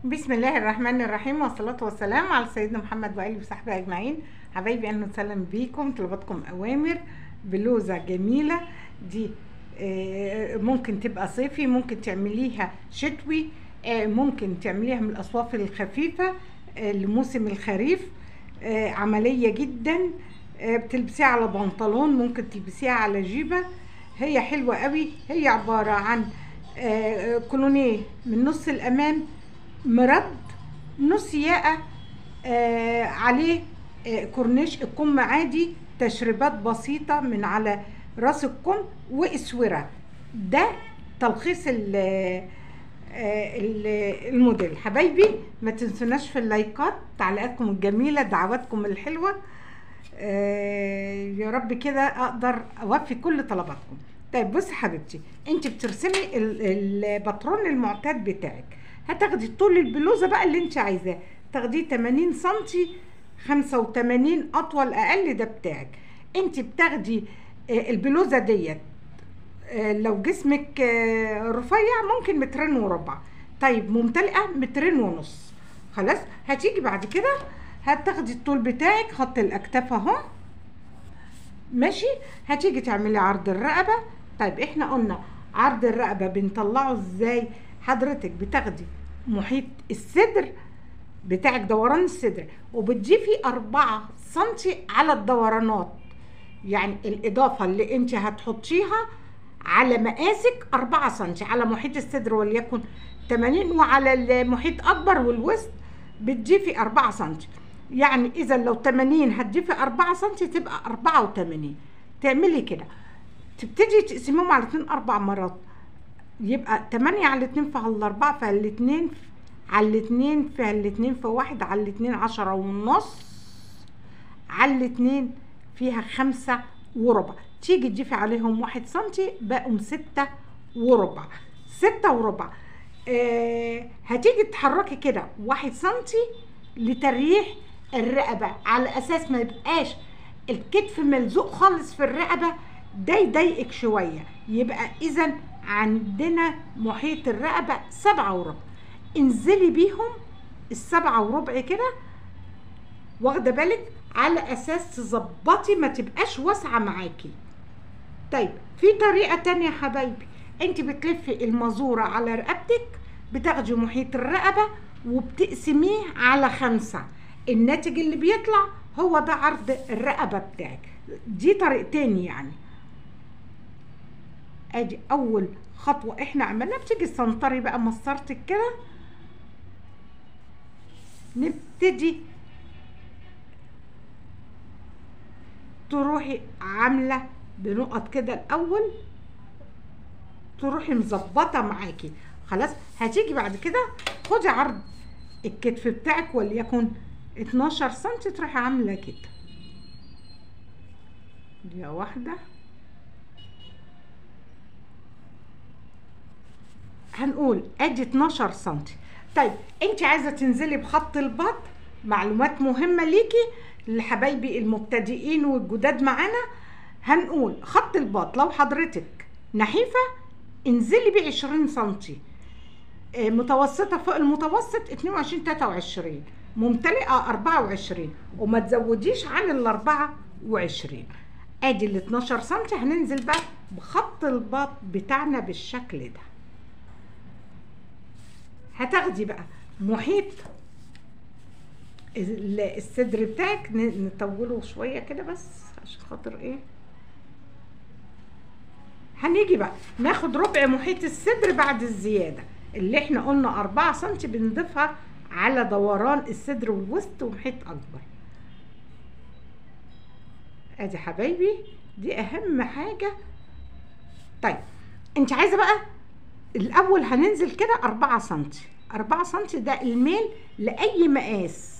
بسم الله الرحمن الرحيم والصلاة والسلام على سيدنا محمد وآله وصحبه أجمعين حبايبي أهلا وسهلا بيكم طلباتكم أوامر بلوزة جميلة دي آه، ممكن تبقى صيفي ممكن تعمليها شتوي آه، ممكن تعمليها من الأصواف الخفيفة آه، لموسم الخريف آه، عملية جدا آه، بتلبسيها على بنطلون ممكن تلبسيها على جيبة هي حلوة قوي هي عبارة عن آه، كولونيه من نص الأمام مرد نص ياقة آه عليه آه كورنيش الكم عادي تشريبات بسيطة من على راس الكم واسورة ده تلخيص ال ال- الموديل حبايبي ما تنسوناش في اللايكات تعليقاتكم الجميلة دعواتكم الحلوة آه، يا رب كده اقدر اوفي كل طلباتكم طيب بصي حبيبتي انت بترسمي ال- الباترون المعتاد بتاعك هتاخدي طول البلوزه بقى اللي انت عايزاه تاخديه 80 سنتي 85 اطول اقل ده بتاعك انت بتاخدي آه، البلوزه ديت آه، لو جسمك آه، رفيع ممكن مترين وربع طيب ممتلئه مترين ونص خلاص هتيجي بعد كده هتاخدي الطول بتاعك خط الاكتاف اهو ماشي هتيجي تعملي عرض الرقبه طيب احنا قلنا عرض الرقبه بنطلعه ازاي حضرتك بتاخدي محيط الصدر بتاعك دوران الصدر وبتضيفي أربعة سنتي على الدورانات يعني الإضافة اللي أنت هتحطيها على مقاسك أربعة سنتي على محيط الصدر وليكن 80 وعلى المحيط أكبر والوسط بتضيفي أربعة سنتي يعني إذا لو 80 هتضيفي أربعة سنتي تبقى أربعة وتمانين تعملي كده تبتدي تقسميهم على اتنين أربع مرات يبقى تمانية على اتنين في الأربعة في الاتنين على الاتنين في الاتنين في واحد على الاتنين عشرة ونص على الاتنين فيها خمسة وربع تيجي تضيفي عليهم واحد سنتي بقوا ستة وربع ستة وربع آه هتيجي تحركي كده واحد سنتي لتريح الرقبة على أساس ما يبقاش الكتف ملزوق خالص في الرقبة ده يضايقك شوية يبقى إذا عندنا محيط الرقبة سبعة وربع انزلي بيهم السبعة وربع كده واخدة بالك على أساس تظبطي ما تبقاش واسعة معاكي طيب في طريقة تانية يا حبايبي انت بتلفي المزورة على رقبتك بتاخدي محيط الرقبة وبتقسميه على خمسة الناتج اللي بيطلع هو ده عرض الرقبة بتاعك دي طريقتين يعني ادي اول خطوة احنا عملنا بتيجي تسنطري بقى مسطرتك كده نبتدي تروحي عاملة بنقط كده الاول تروحي مظبطة معاكي خلاص هتيجي بعد كده خدي عرض الكتف بتاعك وليكن 12 سنتي تروحي عاملة كده دي واحدة هنقول ادي 12 سنتي طيب انت عايزه تنزلي بخط البط معلومات مهمه ليكي لحبايبي المبتدئين والجداد معانا هنقول خط البط لو حضرتك نحيفه انزلي بيه 20 سنتي آه، متوسطه فوق المتوسط 22 23 ممتلئه 24 وما تزوديش عن ال 24 ادي ال 12 سنتي هننزل بقى بخط البط بتاعنا بالشكل ده هتاخدي بقى محيط ال- الصدر بتاعك ن- نطوله شويه كده بس عشان خاطر ايه هنيجي بقى ناخد ربع محيط الصدر بعد الزياده اللي احنا قلنا أربعة سنتي بنضيفها على دوران الصدر والوسط ومحيط اكبر ادي حبايبي دي اهم حاجه طيب انت عايزه بقى الاول هننزل كده أربعة سنتي أربعة سنتي ده الميل لأي مقاس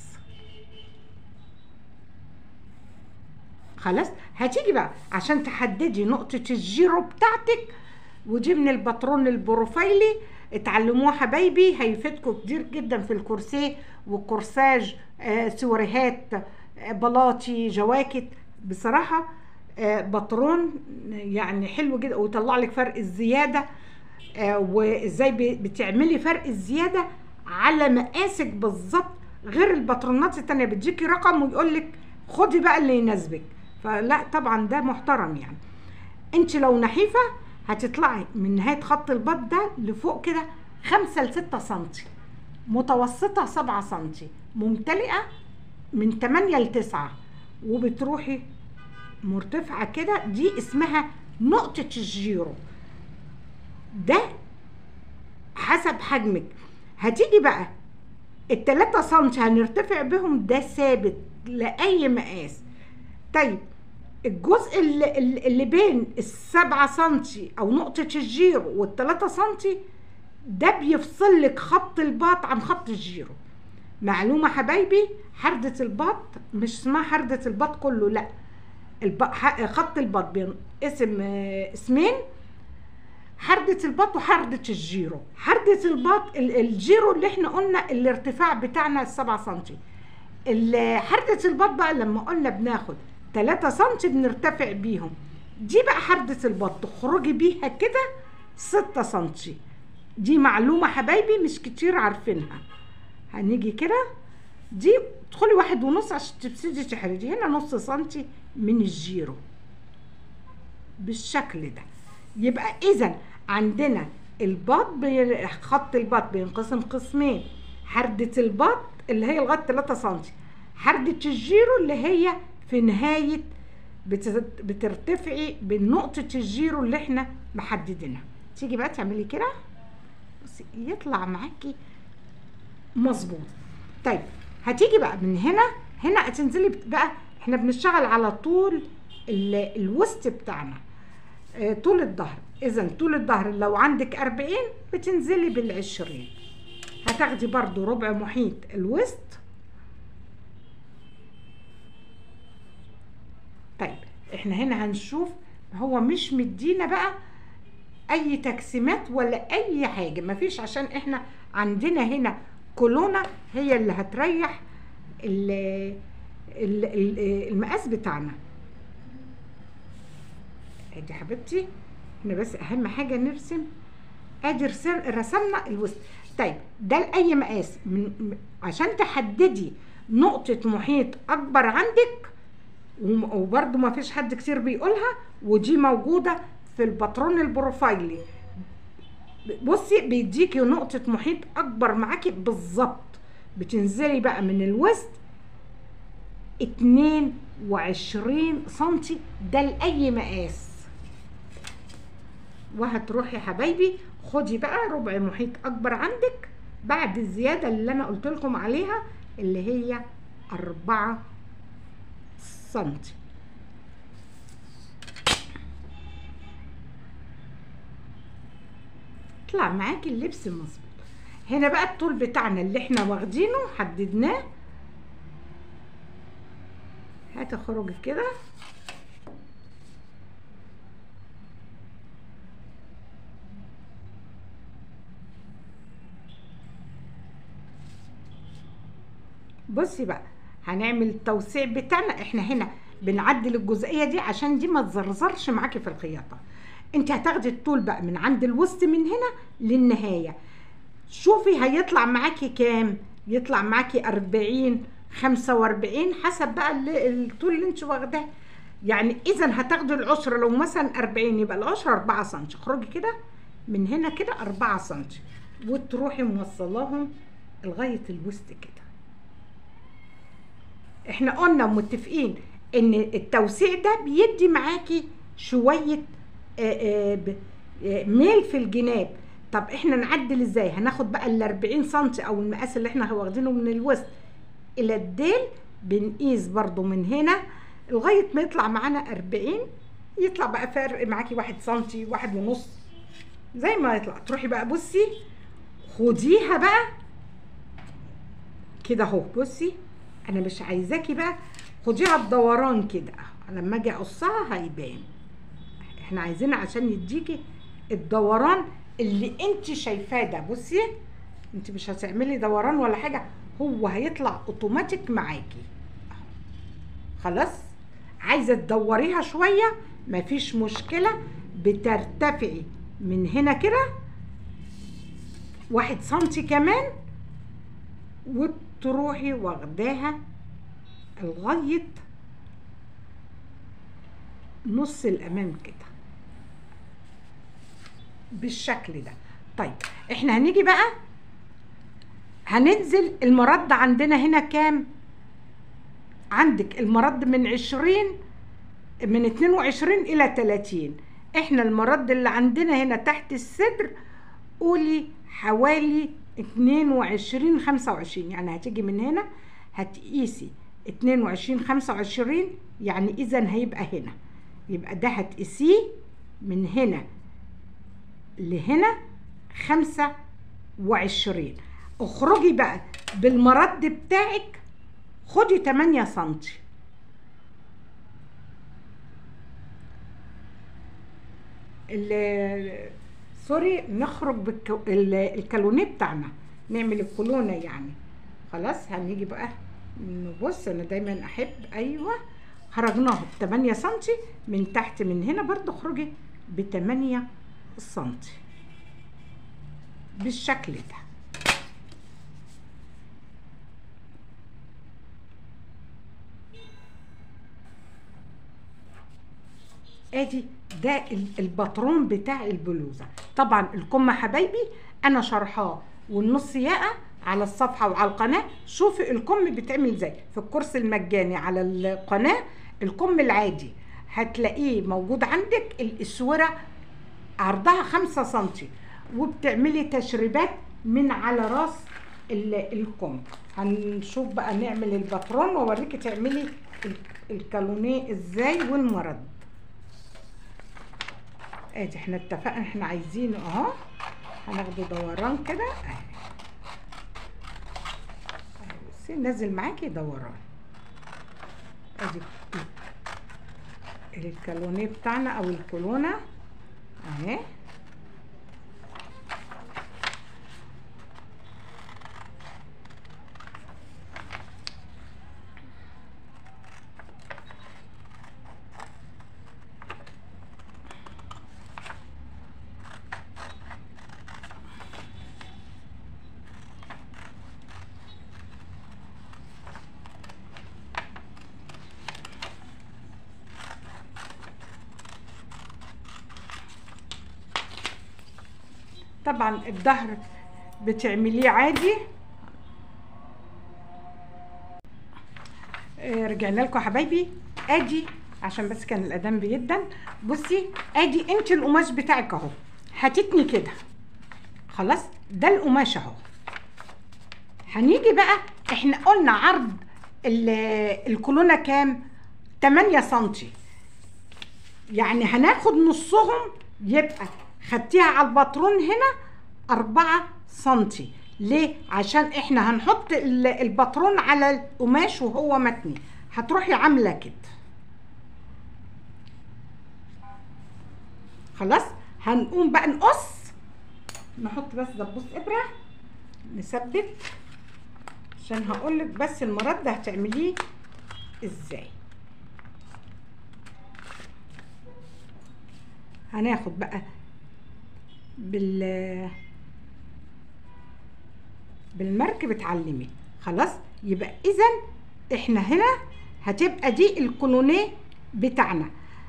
خلاص هتيجي بقى عشان تحددي نقطة الجيرو بتاعتك ودي من الباترون البروفايلي اتعلموها حبايبي هيفيدكم كتير جدا في الكورسيه والكورساج آه سوريهات آه بلاطي جواكت بصراحة آه باترون يعني حلو جدا ويطلع لك فرق الزيادة آه، وازاي ب- بتعملي فرق الزياده على مقاسك بالظبط غير الباترونات التانية بتجيكي رقم ويقول لك خدي بقى اللي يناسبك فلا طبعا ده محترم يعني انت لو نحيفة هتطلعي من نهاية خط البط ده لفوق كده خمسة لستة سنتي متوسطة سبعة سنتي ممتلئة من تمانية لتسعة وبتروحي مرتفعة كده دي اسمها نقطة الجيرو ده حسب حجمك هتيجي بقى التلاتة سنتي هنرتفع بهم ده ثابت لأي مقاس طيب الجزء اللي, اللي بين السبعة سنتي أو نقطة الجيرو والتلاتة سنتي ده بيفصل لك خط الباط عن خط الجيرو معلومة حبايبي حردة الباط مش اسمها حردة الباط كله لا خط الباط بينقسم اسمين حردة الباط وحردة الجيرو حردة الباط الجيرو اللي احنا قلنا الارتفاع بتاعنا السبعة سنتي حردة الباط بقى لما قلنا بناخد 3 سنتي بنرتفع بيهم دي بقى حردة البط تخرجي بيها كده 6 سنتي دي معلومة حبايبي مش كتير عارفينها هنيجي كده دي تدخلي واحد ونص عشان تبتدي تحردي هنا نص سنتي من الجيرو بالشكل ده يبقى اذا عندنا الباط بي... خط الباط بينقسم قسمين حردة الباط اللي هي لغاية 3 سنتي حردة الجيرو اللي هي في نهاية بترتفعي بنقطة الجيرو اللي احنا محددينها تيجي بقى تعملي كده بصي يطلع معاكي مظبوط طيب هتيجي بقى من هنا هنا هتنزلي بقى احنا بنشتغل على طول الوسط بتاعنا اه طول الظهر اذا طول الظهر لو عندك 40 بتنزلي بالعشرين هتاخدي برضو ربع محيط الوسط طيب احنا هنا هنشوف هو مش مدينا بقى اي تقسيمات ولا اي حاجه مفيش عشان احنا عندنا هنا كولونا هي اللي هتريح ال ال المقاس بتاعنا ادي حبيبتي احنا بس اهم حاجه نرسم ادي رسمنا الوسط طيب ده لاي مقاس من عشان تحددي نقطه محيط اكبر عندك وبرده ما فيش حد كتير بيقولها ودي موجوده في الباترون البروفايلي بصي بيديكي نقطة محيط أكبر معاكي بالظبط بتنزلي بقى من الوسط اتنين وعشرين سنتي ده لأي مقاس وهتروحي يا حبايبي خدي بقى ربع محيط أكبر عندك بعد الزيادة اللي أنا قلت لكم عليها اللي هي أربعة سنتي يطلع معاكي اللبس مظبوط هنا بقى الطول بتاعنا اللي احنا واخدينه حددناه هتخرج كده بصي بقى هنعمل التوسيع بتاعنا احنا هنا بنعدل الجزئيه دي عشان دي ما تزرزرش معاكي في الخياطه انت هتاخدي الطول بقى من عند الوسط من هنا للنهايه شوفي هيطلع معاكي كام يطلع معاكي 40 45 حسب بقى اللي الطول اللي انت واخداه يعني اذا هتاخدي العشر لو مثلا 40 يبقى العشر 4 سم اخرجي كده من هنا كده 4 سم وتروحي موصلاهم لغايه الوسط كده احنا قلنا متفقين ان التوسيع ده بيدي معاكي شويه آآ آآ ميل في الجناب طب احنا نعدل ازاي هناخد بقى ال 40 سم او المقاس اللي احنا واخدينه من الوسط الى الديل بنقيس برضو من هنا لغايه ما يطلع معانا 40 يطلع بقى فرق معاكي واحد سنتي واحد ونص زي ما يطلع تروحي بقى بصي خديها بقى كده اهو بصي انا مش عايزاكي بقى خديها بدوران كده لما اجي اقصها هيبان احنا عايزينها عشان يديكي الدوران اللي انت شايفاه ده بصي انت مش هتعملي دوران ولا حاجه هو هيطلع اوتوماتيك معاكي خلاص عايزه تدوريها شويه مفيش مشكله بترتفعي من هنا كده واحد سنتي كمان وتروحي واخداها لغايه نص الامام كده بالشكل ده طيب احنا هنيجي بقى هننزل المرد عندنا هنا كام عندك المرد من عشرين من اتنين وعشرين الى تلاتين احنا المرد اللي عندنا هنا تحت الصدر قولي حوالي اتنين وعشرين خمسة وعشرين يعني هتيجي من هنا هتقيسي اتنين وعشرين خمسة وعشرين يعني اذا هيبقى هنا يبقى ده هتقيسيه من هنا لهنا خمسة وعشرين اخرجي بقى بالمرد بتاعك خدي تمانية سنتي ال- سوري نخرج بالكالونيه بتاعنا نعمل الكولونه يعني خلاص هنيجي بقى نبص انا دايما احب ايوه خرجناه ب 8 سنتي من تحت من هنا برضو اخرجي ب 8 سنتي بالشكل ده ادي ده ال- الباترون بتاع البلوزه طبعا الكم حبايبي انا شرحاه والنص ياقه على الصفحه وعلى القناه شوفي الكم بيتعمل ازاي في الكورس المجاني على القناه الكم العادي هتلاقيه موجود عندك الاسوره عرضها خمسة سنتي وبتعملي تشريبات من على راس ال- الكم هنشوف بقى نعمل الباترون واوريكي تعملي ال- الكالونيه ازاي والمرد ادي احنا اتفقنا احنا عايزينه اهو هناخده دوران كده اهي اهي بصي نازل معاكي دوران ادي ال- الكالونيه بتاعنا او الكولونه اهي طبعا الظهر بتعمليه عادي آه، رجعنا لكم يا حبايبي ادي عشان بس كان الاذان بيدن بصي ادي انت القماش بتاعك اهو هتتني كده خلاص ده القماش اهو هنيجي بقى احنا قلنا عرض ال- الكولونه كام 8 سنتي يعني هناخد نصهم يبقى خدتيها على الباترون هنا أربعة سنتي ليه؟ عشان احنا هنحط ال- الباترون على القماش وهو متني هتروحي عاملة كده خلاص هنقوم بقى نقص نحط بس دبوس ابرة نثبت عشان هقولك بس المرد ده هتعمليه ازاي هناخد بقى بال بالمركب اتعلمي خلاص يبقى اذا احنا هنا هتبقى دي الكولونيه بتاعنا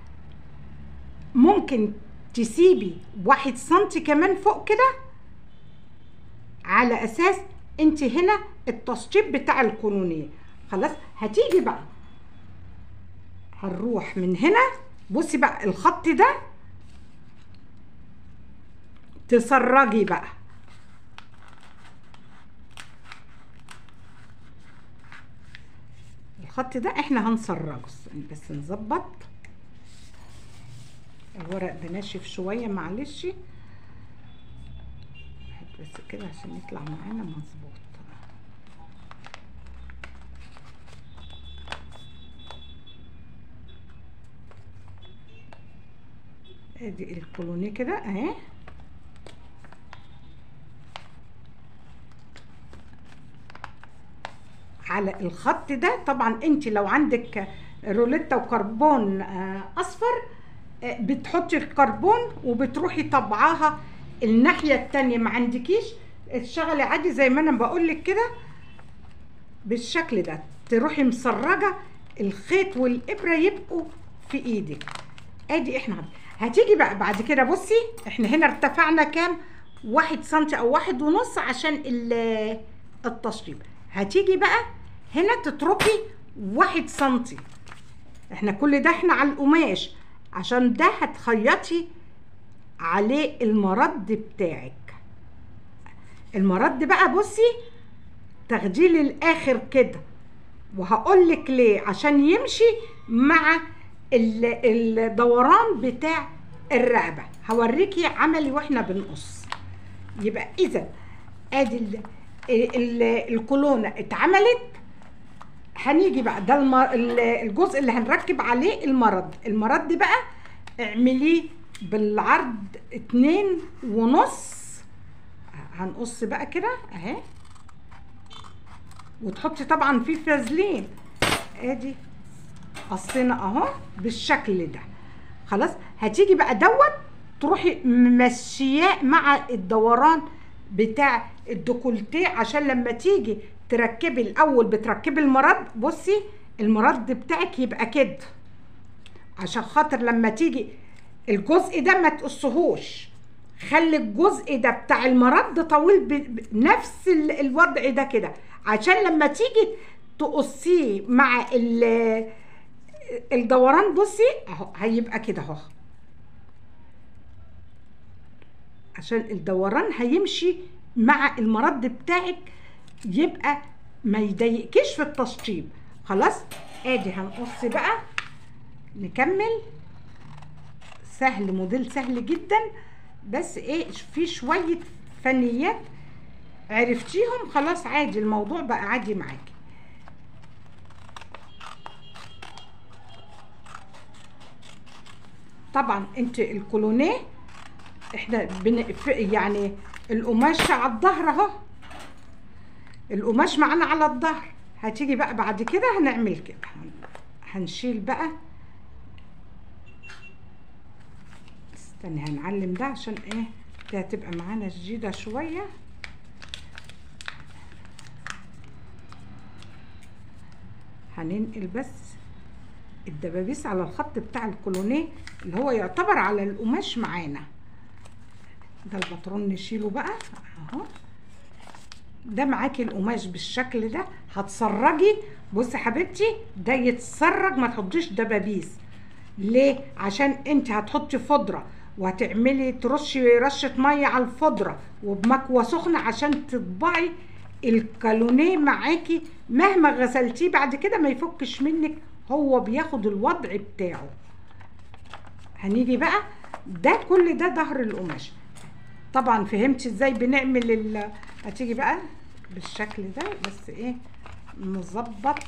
ممكن تسيبي واحد سنتي كمان فوق كده على اساس انت هنا التشطيب بتاع الكولونيه خلاص هتيجي بقى هنروح من هنا بصي بقى الخط ده تسرجي بقى الخط ده احنا هنسرجه بس نظبط الورق ده ناشف شويه معلش نحط بس كده عشان يطلع معانا مظبوط ادي الكولوني كده اهي على الخط ده طبعا انت لو عندك روليتا وكربون آه، اصفر آه، بتحطي الكربون وبتروحي طبعاها الناحيه التانية ما عندكيش اشتغلي عادي زي ما انا بقول لك كده بالشكل ده تروحي مسرجه الخيط والابره يبقوا في ايدك ادي احنا هتيجي بقى بعد كده بصي احنا هنا ارتفعنا كام واحد سنتي او واحد ونص عشان ال- التشطيب هتيجي بقى هنا تتركي واحد سنتي احنا كل ده احنا على القماش عشان ده هتخيطي عليه المرد بتاعك المرد بقى بصي تاخديه للاخر كده وهقول لك ليه عشان يمشي مع ال- الدوران بتاع الرقبه هوريكي عملي واحنا بنقص يبقى اذا ادي ال- ال- الكولونه اتعملت هنيجي بقى ده الم- ال- الجزء اللي هنركب عليه المرد المرد بقى اعمليه بالعرض اتنين ونص هنقص بقى كده اهي وتحطي طبعا فيه فازلين ادي قصينا اهو بالشكل ده خلاص هتيجي بقى دوت تروحي ممشياه مع الدوران بتاع الديكولتيه عشان لما تيجي تركبي الاول بتركبي المرد بصي المرد بتاعك يبقى كده عشان خاطر لما تيجي الجزء ده ما تقصهوش خلي الجزء ده بتاع المرد طويل ب- بنفس ال- الوضع ده كده عشان لما تيجي تقصيه مع ال- الدوران بصي اهو هيبقى كده اهو عشان الدوران هيمشي مع المرد بتاعك يبقى ما يضايقكيش في التشطيب خلاص ادي هنقص بقى نكمل سهل موديل سهل جدا بس ايه في شوية فنيات عرفتيهم خلاص عادي الموضوع بقى عادي معاكي طبعا انت الكولونيه احنا بن... ف- يعني القماش على الظهر اهو القماش معانا على الظهر هتيجي بقى بعد كده هنعمل كده هن- هنشيل بقى استني هنعلم ده عشان ايه ده هتبقى معانا جديدة شوية هننقل بس الدبابيس على الخط بتاع الكولونيه اللي هو يعتبر على القماش معانا ده البطرون نشيله بقى اهو ده معاكي القماش بالشكل ده هتسرجي بصي حبيبتي ده يتسرج ما تحطيش دبابيس ليه عشان انت هتحطي فضره وهتعملي ترشي رشه ميه على الفضره وبمكوه سخنه عشان تطبعي الكالونيه معاكي مهما غسلتيه بعد كده ما يفكش منك هو بياخد الوضع بتاعه هنيجي بقى ده كل ده ظهر القماش طبعا فهمتي ازاي بنعمل ال هتيجي بقى بالشكل ده بس ايه نظبط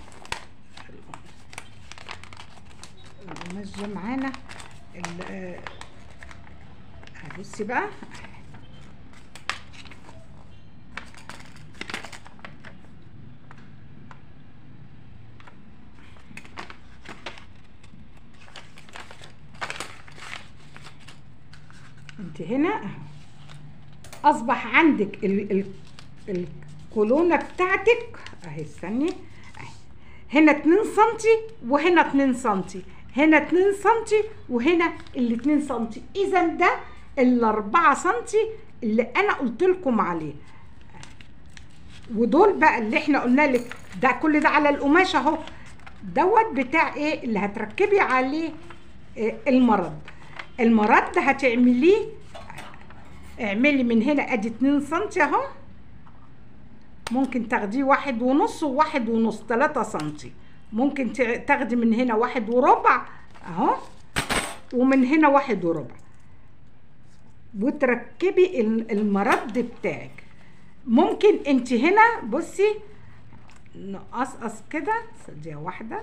القماش ده معانا ال- آه، بصي بقى انت هنا اهو اصبح عندك ال ال الكولونه بتاعتك اهي استني اهي هنا 2 سنتي وهنا 2 سنتي هنا 2 سنتي وهنا ال 2 سنتي اذا ده ال 4 سنتي اللي انا قلت لكم عليه ودول بقى اللي احنا قلنا لك ده كل ده على القماش اهو دوت بتاع ايه اللي هتركبي عليه إيه المرض المرض هتعمليه اعملي من هنا ادي 2 سنتي اهو ممكن تاخديه واحد ونص وواحد ونص تلاتة سنتي ممكن تع- تاخدي من هنا واحد وربع اهو ومن هنا واحد وربع وتركبي ال- المرد بتاعك ممكن انت هنا بصي نقصقص كده دي واحده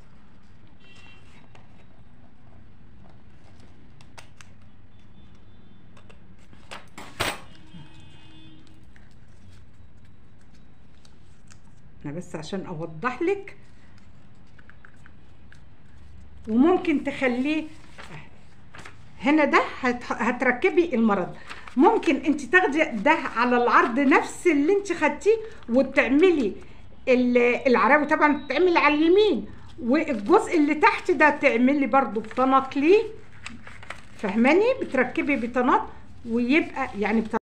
انا بس عشان اوضح لك وممكن تخليه هنا ده هت- هتركبي المرض ممكن انت تاخدي ده على العرض نفس اللي انت خدتيه وتعملي ال- العراوي طبعا بتتعمل على اليمين والجزء اللي تحت ده تعملي برضو بطنط ليه فهماني بتركبي بطنط ويبقى يعني